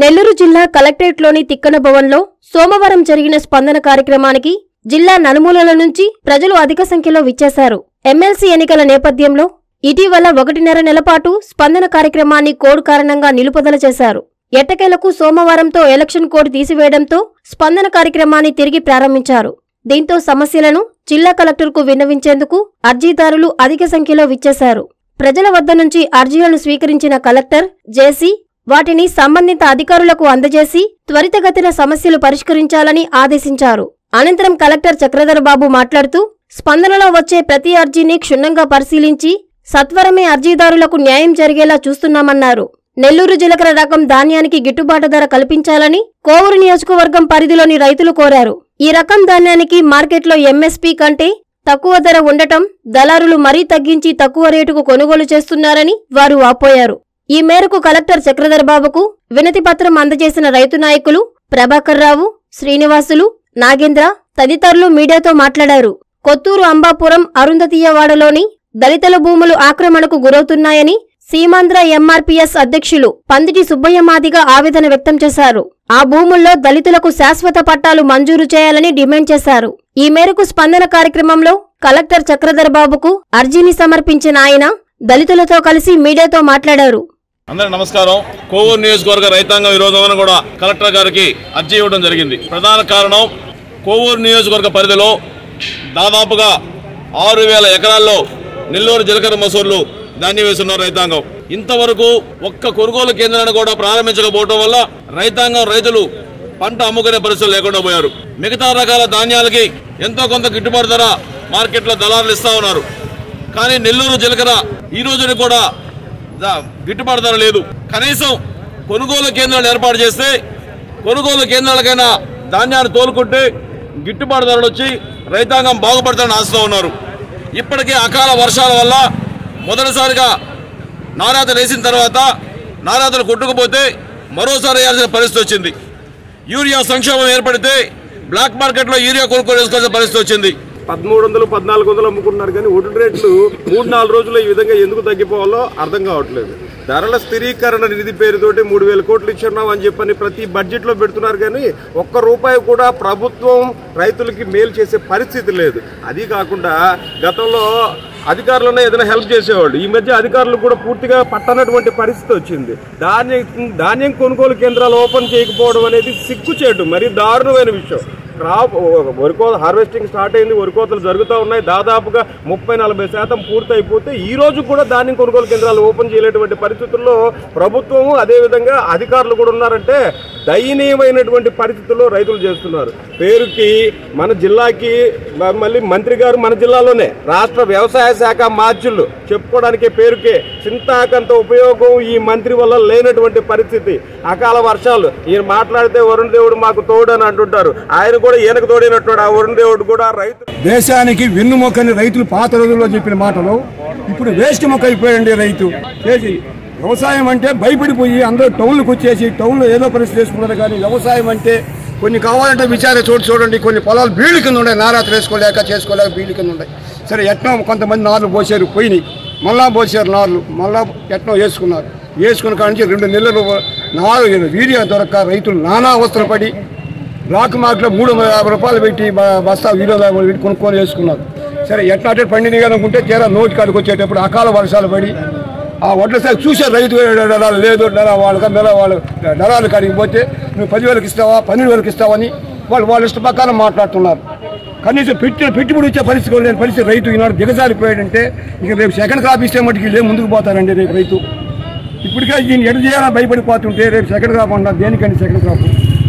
నెల్లూరు జిల్లా కలెక్టరేట్లోని తిక్కన భవన్లో సోమవారం జరిగిన స్పందన కార్యక్రమానికి జిల్లా నలుమూలల నుంచి ప్రజలు అధిక సంఖ్యలో విచ్చేశారు ఎమ్మెల్సీ ఎన్నికల నేపథ్యంలో ఇటీవల ఒకటిన్నర నెలపాటు స్పందన కార్యక్రమాన్ని కోడ్ కారణంగా నిలుపుదల చేశారు ఎట్టకేలకు సోమవారంతో ఎలక్షన్ కోడ్ తీసివేయడంతో స్పందన కార్యక్రమాన్ని తిరిగి ప్రారంభించారు దీంతో సమస్యలను జిల్లా కలెక్టర్కు విన్నవించేందుకు అర్జీదారులు అధిక సంఖ్యలో విచ్చేశారు ప్రజల వద్ద నుంచి అర్జీలను స్వీకరించిన కలెక్టర్ జేసీ వాటిని సంబంధిత అధికారులకు అందజేసి త్వరితగతిన సమస్యలు పరిష్కరించాలని ఆదేశించారు అనంతరం కలెక్టర్ చక్రధర్ బాబు మాట్లాడుతూ స్పందనలో వచ్చే ప్రతి అర్జీని క్షుణ్ణంగా పరిశీలించి సత్వరమే అర్జీదారులకు న్యాయం జరిగేలా చూస్తున్నామన్నారు నెల్లూరు జీలకర్ర రకం ధాన్యానికి గిట్టుబాటు ధర కల్పించాలని కోవూరు నియోజకవర్గం పరిధిలోని రైతులు కోరారు ఈ రకం ధాన్యానికి మార్కెట్లో ఎంఎస్పీ కంటే తక్కువ ధర ఉండటం దళారులు మరీ తగ్గించి తక్కువ రేటుకు కొనుగోలు చేస్తున్నారని వారు వాపోయారు ఈ మేరకు కలెక్టర్ చక్రధర్ బాబుకు వినతి పత్రం అందజేసిన రైతు నాయకులు ప్రభాకర్ రావు శ్రీనివాసులు నాగేంద్ర తదితరులు మీడియాతో మాట్లాడారు కొత్తూరు అంబాపురం అరుంధతీయవాడలోని దళితుల భూములు ఆక్రమణకు గురవుతున్నాయని సీమాంధ్ర ఎంఆర్పీఎస్ అధ్యక్షులు పందిటి సుబ్బయ్య మాదిగ ఆవేదన వ్యక్తం చేశారు ఆ భూముల్లో దళితులకు శాశ్వత పట్టాలు మంజూరు చేయాలని డిమాండ్ చేశారు ఈ మేరకు స్పందన కార్యక్రమంలో కలెక్టర్ చక్రధర్ బాబుకు అర్జీని సమర్పించిన ఆయన దళితులతో కలిసి మీడియాతో మాట్లాడారు అందరికి నమస్కారం కోవూరు నియోజకవర్గ రైతాంగం ఈ రోజున కూడా కలెక్టర్ గారికి అర్జీ ఇవ్వడం జరిగింది ప్రధాన కారణం కోవూరు నియోజకవర్గ పరిధిలో దాదాపుగా ఆరు వేల ఎకరాల్లో నెల్లూరు జీలకర్ర మసూర్లు ధాన్యం వేస్తున్నారు రైతాంగం ఇంతవరకు ఒక్క కొనుగోలు కేంద్రాన్ని కూడా ప్రారంభించకపోవడం వల్ల రైతాంగం రైతులు పంట అమ్ముకునే పరిస్థితులు లేకుండా పోయారు మిగతా రకాల ధాన్యాలకి ఎంతో కొంత గిట్టుబాటు ధర మార్కెట్లో దళారులు ఇస్తా ఉన్నారు కానీ నెల్లూరు జీలకర్ర ఈ రోజుని కూడా దా- గిట్టుబాటు ధర లేదు కనీసం కొనుగోలు కేంద్రాలు ఏర్పాటు చేస్తే కొనుగోలు కేంద్రాలకైనా ధాన్యాన్ని తోలుకుంటే గిట్టుబాటు ధరలు వచ్చి రైతాంగం బాగుపడతారని ఆశతో ఉన్నారు ఇప్పటికే అకాల వర్షాల వల్ల మొదటిసారిగా నారాతలు వేసిన తర్వాత నారాతలు కొట్టుకుపోతే మరోసారి వేయాల్సిన పరిస్థితి వచ్చింది యూరియా సంక్షోభం ఏర్పడితే బ్లాక్ మార్కెట్లో యూరియా కొనుగోలు చేసుకోవాల్సిన పరిస్థితి వచ్చింది పదమూడు వందలు పద్నాలుగు వందలు అమ్ముకుంటున్నారు కానీ ఒడ్డు రేట్లు మూడు నాలుగు రోజులు ఈ విధంగా ఎందుకు తగ్గిపోవాలో అర్థం కావట్లేదు ధరల స్థిరీకరణ నిధి పేరుతోటి మూడు వేల కోట్లు ఇచ్చున్నాం అని చెప్పని ప్రతి బడ్జెట్లో పెడుతున్నారు కానీ ఒక్క రూపాయి కూడా ప్రభుత్వం రైతులకి మేలు చేసే పరిస్థితి లేదు అది కాకుండా గతంలో అధికారులనే ఏదైనా హెల్ప్ చేసేవాళ్ళు ఈ మధ్య అధికారులు కూడా పూర్తిగా పట్టనటువంటి పరిస్థితి వచ్చింది ధాన్యం ధాన్యం కొనుగోలు కేంద్రాలు ఓపెన్ చేయకపోవడం అనేది సిగ్గుచేటు మరి దారుణమైన విషయం క్రాప్ వరికో హార్వెస్టింగ్ స్టార్ట్ అయింది వరికోతలు జరుగుతూ ఉన్నాయి దాదాపుగా ముప్పై నలభై శాతం పూర్తి అయిపోతే ఈ రోజు కూడా ధాన్యం కొనుగోలు కేంద్రాలు ఓపెన్ చేయలేటువంటి పరిస్థితుల్లో ప్రభుత్వము అదేవిధంగా అధికారులు కూడా ఉన్నారంటే దయనీయమైనటువంటి పరిస్థితుల్లో రైతులు చేస్తున్నారు పేరుకి మన జిల్లాకి మ- మళ్ళీ మంత్రి గారు మన జిల్లాలోనే రాష్ట్ర వ్యవసాయ శాఖ మార్చులు చెప్పుకోవడానికే పేరుకే చింతాకంత ఉపయోగం ఈ మంత్రి వల్ల లేనటువంటి పరిస్థితి అకాల వర్షాలు ఈయన మాట్లాడితే వరుణ్ దేవుడు మాకు తోడు అని అంటుంటారు ఆయన కూడా ఈయనకు తోడినట్టు ఆ వరుణ్ దేవుడు కూడా రైతు దేశానికి వెన్నుమొక్కని రైతులు పాత రోజుల్లో చెప్పిన మాటలు ఇప్పుడు వేస్ట్ మొక్క అయిపోయండి రైతు చేసి వ్యవసాయం అంటే భయపడిపోయి అందరూ టౌన్లకు వచ్చేసి టౌన్లో ఏదో పరిస్థితి చేసుకున్నారు కానీ వ్యవసాయం అంటే కొన్ని కావాలంటే విచార చోటు చూడండి కొన్ని పొలాలు బీళ్ళు కింద ఉన్నాయి నారాత్రి వేసుకోలేక చేసుకోలేక బీళ్ళు కింద ఉన్నాయి సరే ఎట్నో కొంతమంది నార్లు పోసారు పోయినాయి మళ్ళా పోసారు నార్లు మళ్ళా ఎట్నో వేసుకున్నారు వేసుకున్న కాడి నుంచి రెండు నెలలు నాలుగు వీడియో దొరక్క రైతులు నానా అవస్థలు పడి బ్లాక్ మార్కెట్లో మూడు వందల యాభై రూపాయలు పెట్టి బ- బస్తా వీడియో పెట్టి కొనుక్కొని వేసుకున్నారు సరే ఎట్లా అట్లా పండినగా అనుకుంటే తీరా నోటి కాడికి వచ్చేటప్పుడు అకాల వర్షాలు పడి ఆ వడ్ల సాగు చూసే రైతు డరాలు లేదు డరా వాళ్ళకి నెల వాళ్ళు డరాలు కాడికి పోతే నువ్వు పదివేలకు ఇస్తావా పన్నెండు వేలకు ఇస్తావని వాళ్ళు వాళ్ళ ఇష్ట ప్రకారం మాట్లాడుతున్నారు కనీసం పెట్టి పెట్టుబడి వచ్చే పరిస్థితి కూడా లేని పరిస్థితి రైతు ఈనాడు దిగజారిపోయాడంటే ఇక రేపు సెకండ్ క్రాప్ ఇస్తే మటుకు వీళ్ళే ముందుకు పోతారండి రేపు రైతు ఇప్పటికే దీన్ని ఎడ చేయాలని భయపడిపోతుంటే రేపు సెకండ్ క్రాప్ అంటారు దేనికండి సెకండ్ క్రాప్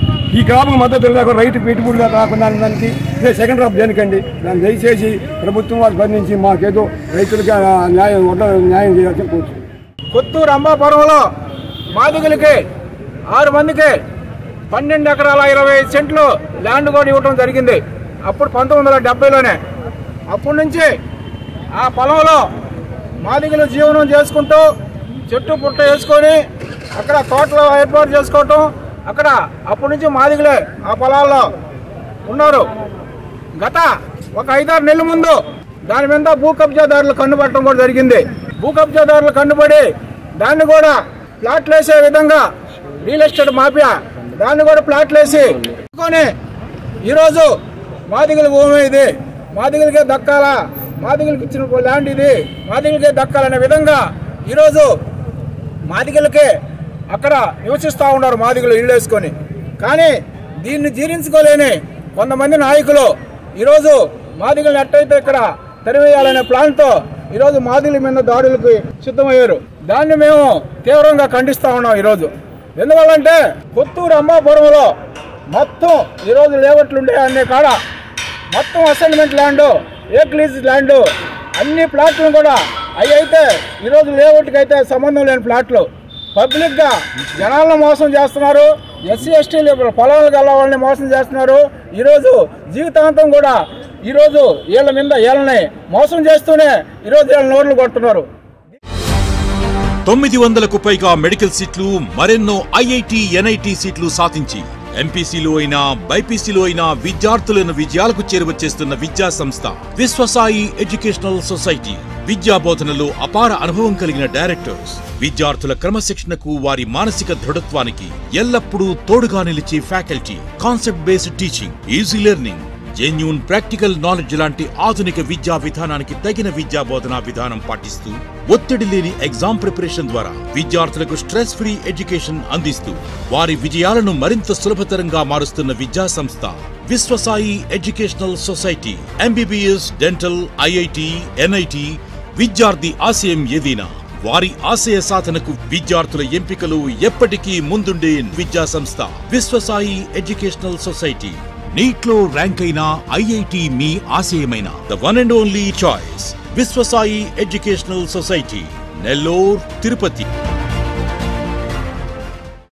ఈ క్రాప్కు మద్దతు లేక రైతు పెట్టుబడిగా రాకుండా దానికి రేపు సెకండ్ క్రాప్ దేనికండి దాన్ని దయచేసి ప్రభుత్వం వాళ్ళు స్పందించి మాకేదో రైతులకి ఆ న్యాయం వడ్ల న్యాయం చేయాల్సిన కోరుతున్నాను కొత్తూరు అంబాపురంలో మాదిగలకి ఆరు మందికి పన్నెండు ఎకరాల ఇరవై ఐదు సెంట్లు ల్యాండ్ కూడా ఇవ్వడం జరిగింది అప్పుడు పంతొమ్మిది వందల డెబ్బైలోనే అప్పటి నుంచి ఆ పొలంలో మాదిగలు జీవనం చేసుకుంటూ చెట్టు పుట్ట వేసుకొని అక్కడ తోటలు ఏర్పాటు చేసుకోవటం అక్కడ అప్పటి నుంచి మాదిగలే ఆ పొలాల్లో ఉన్నారు గత ఒక ఐదారు నెలల ముందు దాని మీద భూ కబ్జాదారులు కన్నుపడటం కూడా జరిగింది భూ కబ్జాదారులు కన్నుపడి దాన్ని కూడా ప్లాట్లు వేసే విధంగా రియల్ ఎస్టేట్ మాఫియా దాన్ని కూడా ప్లాట్లు వేసి కొని ఈరోజు మాదిగల భూమి ఇది మాదిగలకే దక్కాలా మాదిగలకి ఇచ్చిన ల్యాండ్ ఇది మాదిగలకే దక్కాలనే విధంగా ఈరోజు మాదిగలకే అక్కడ నివసిస్తూ ఉన్నారు మాదిగలు ఇళ్ళు వేసుకొని కానీ దీన్ని జీర్ణించుకోలేని కొంతమంది నాయకులు ఈరోజు మాదిగలను ఎట్టయితే ఇక్కడ తరివేయాలనే ప్లాన్తో ఈరోజు మాదిగల మీద దాడులకు సిద్ధమయ్యారు దాన్ని మేము తీవ్రంగా ఖండిస్తూ ఉన్నాం ఈరోజు ఎందువల్లంటే కొత్తూరు అమ్మాపురంలో మొత్తం ఈరోజు లేవట్లు ఉండే అనే కాడ మొత్తం అసైన్మెంట్ ల్యాండ్ ఏక్లీజ్ ల్యాండ్ అన్ని ప్లాట్లు కూడా అవి అయితే ఈరోజు లేఅవుట్కి అయితే సంబంధం లేని ప్లాట్లు పబ్లిక్గా జనాలను మోసం చేస్తున్నారు ఎస్సీ ఎస్టీలు పొలాలు గల వాళ్ళని మోసం చేస్తున్నారు ఈరోజు జీవితాంతం కూడా ఈరోజు వీళ్ళ మీద వీళ్ళని మోసం చేస్తూనే ఈరోజు వీళ్ళ నోర్లు కొడుతున్నారు తొమ్మిది వందలకు పైగా మెడికల్ సీట్లు మరెన్నో ఐఐటి ఎన్ఐటి సీట్లు సాధించి ఎంపీసీలో అయినా బైపీసీలో అయినా విద్యార్థులను విజయాలకు చేరువచేస్తున్న విద్యా సంస్థ విశ్వసాయి ఎడ్యుకేషనల్ సొసైటీ విద్యా బోధనలో అపార అనుభవం కలిగిన డైరెక్టర్స్ విద్యార్థుల క్రమశిక్షణకు వారి మానసిక దృఢత్వానికి ఎల్లప్పుడూ తోడుగా నిలిచే faculty concept based teaching easy learning genuine practical knowledge లాంటి ఆధునిక విద్యా విధానానికి తగిన విద్యా బోధనా విధానం పాటిస్తూ ఒత్తిడి లేని ఎగ్జామ్ ప్రిపరేషన్ ద్వారా విద్యార్థులకు స్ట్రెస్ ఫ్రీ ఎడ్యుకేషన్ అందిస్తూ వారి విజయాలను మరింత సులభతరంగా మారుస్తున్న విద్యా సంస్థ Viswasai educational society MBBS dental IIT NIT విద్యార్థి ఆశయం ఏదైనా వారి ఆశయ సాధనకు విద్యార్థుల ఎంపికలు ఎప్పటికీ ముందుండే విద్యా సంస్థ విశ్వసాయి ఎడ్యుకేషనల్ సొసైటీ నీట్లో ర్యాంక్ అయిన ఐఐటి మీ ఆశయమైన the one and only choice Viswasai educational society Nellore Tirupati